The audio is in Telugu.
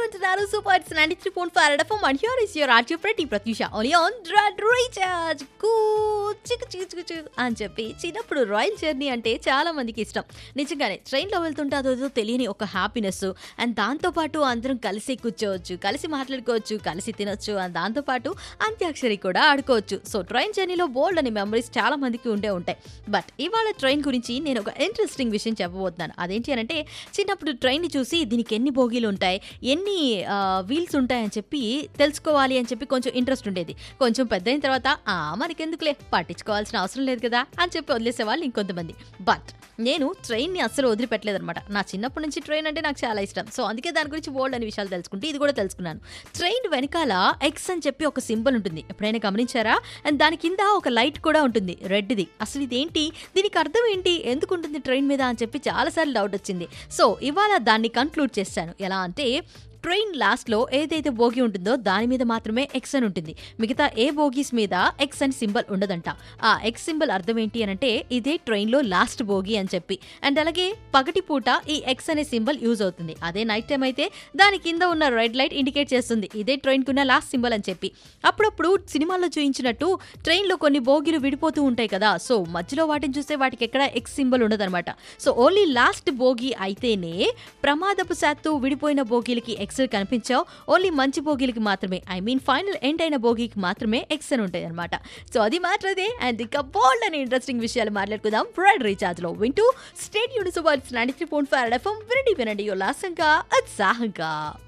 వింటున్నారు super it's ninety three point five FM and here is your art ప్రతి ప్రత్యూష ఓన్లీ ఆన్ డ్రాడ్ రీచార్జ్ కూ చిక్కు చిక్కు చిక్కు చిక్కు అని చెప్పి చిన్నప్పుడు రాయల్ జర్నీ అంటే చాలా మందికి ఇష్టం నిజంగానే ట్రైన్లో వెళ్తుంటే అదేదో తెలియని ఒక హ్యాపీనెస్ అండ్ దాంతోపాటు అందరం కలిసి కూర్చోవచ్చు కలిసి మాట్లాడుకోవచ్చు కలిసి తినొచ్చు అండ్ దాంతోపాటు అంత్యాక్షరి కూడా ఆడుకోవచ్చు సో ట్రైన్ జర్నీలో బోల్డ్ అని మెమరీస్ చాలా మందికి ఉండే ఉంటాయి బట్ ఇవాళ ట్రైన్ గురించి నేను ఒక ఇంట్రెస్టింగ్ విషయం చెప్పబోతున్నాను అదేంటి అని అంటే చిన్నప్పుడు ట్రైన్ని చూసి దీనికి ఎన్ని బోగీలు ఉంటాయి ఎన్ని వీల్స్ ఉంటాయని చెప్పి తెలుసుకోవాలి అని చెప్పి కొంచెం ఇంట్రెస్ట్ ఉండేది కొంచెం పెద్ద అయిన తర్వాత ఆ మనకెందుకులే పట్టించుకోవాల్సిన అవసరం లేదు కదా అని చెప్పి వదిలేసేవాళ్ళు ఇంకొంతమంది బట్ నేను ట్రైన్ని అస్సలు వదిలిపెట్టలేదన్నమాట నా చిన్నప్పటి నుంచి ట్రైన్ అంటే నాకు చాలా ఇష్టం సో అందుకే దాని గురించి బోల్డ్ అనే విషయాలు తెలుసుకుంటే ఇది కూడా తెలుసుకున్నాను ట్రైన్ వెనకాల ఎక్స్ అని చెప్పి ఒక సింబల్ ఉంటుంది ఎప్పుడైనా గమనించారా అండ్ దాని కింద ఒక లైట్ కూడా ఉంటుంది రెడ్ది అసలు ఇదేంటి దీనికి అర్థం ఏంటి ఎందుకు ఉంటుంది ట్రైన్ మీద అని చెప్పి చాలాసార్లు డౌట్ వచ్చింది సో ఇవాళ దాన్ని కన్క్లూడ్ చేశాను ఎలా అంటే ట్రైన్ లాస్ట్లో ఏదైతే బోగి ఉంటుందో దాని మీద మాత్రమే ఎక్స్ అని ఉంటుంది మిగతా ఏ బోగీస్ మీద ఎక్స్ అని సింబల్ ఉండదంట ఆ ఎక్స్ సింబల్ అర్థం ఏంటి అని అంటే ఇదే ట్రైన్లో లాస్ట్ బోగి అని చెప్పి అండ్ అలాగే పగటి పూట ఈ ఎక్స్ అనే సింబల్ యూజ్ అవుతుంది అదే నైట్ టైం అయితే దాని కింద ఉన్న రెడ్ లైట్ ఇండికేట్ చేస్తుంది ఇదే ట్రైన్కి ఉన్న లాస్ట్ సింబల్ అని చెప్పి అప్పుడప్పుడు సినిమాల్లో చూపించినట్టు ట్రైన్లో కొన్ని బోగీలు విడిపోతూ ఉంటాయి కదా సో మధ్యలో వాటిని చూస్తే వాటికి ఎక్కడ ఎక్స్ సింబల్ ఉండదన్నమాట సో ఓన్లీ లాస్ట్ బోగి అయితేనే ప్రమాదపు శాత్తు విడిపోయిన బోగీలకి ఎక్స్ కనిపించావు ఓన్లీ మంచి బోగీలకి మాత్రమే ఐ మీన్ ఫైనల్ ఎండ్ అయిన బోగీకి మాత్రమే ఎక్స్ అని ఉంటాయి అనమాట సో అది మాత్రమే అండ్ ఇంకా బోల్డ్ అని ఇంట్రెస్టింగ్ విషయాలు మాట్లాడుకుందాం ఫ్రైడ్ రీఛార్జ్ లో వింటూ state universe ninety three point five FM వినండి వినండి ఉల్లాసంగా ఉత్సాహంగా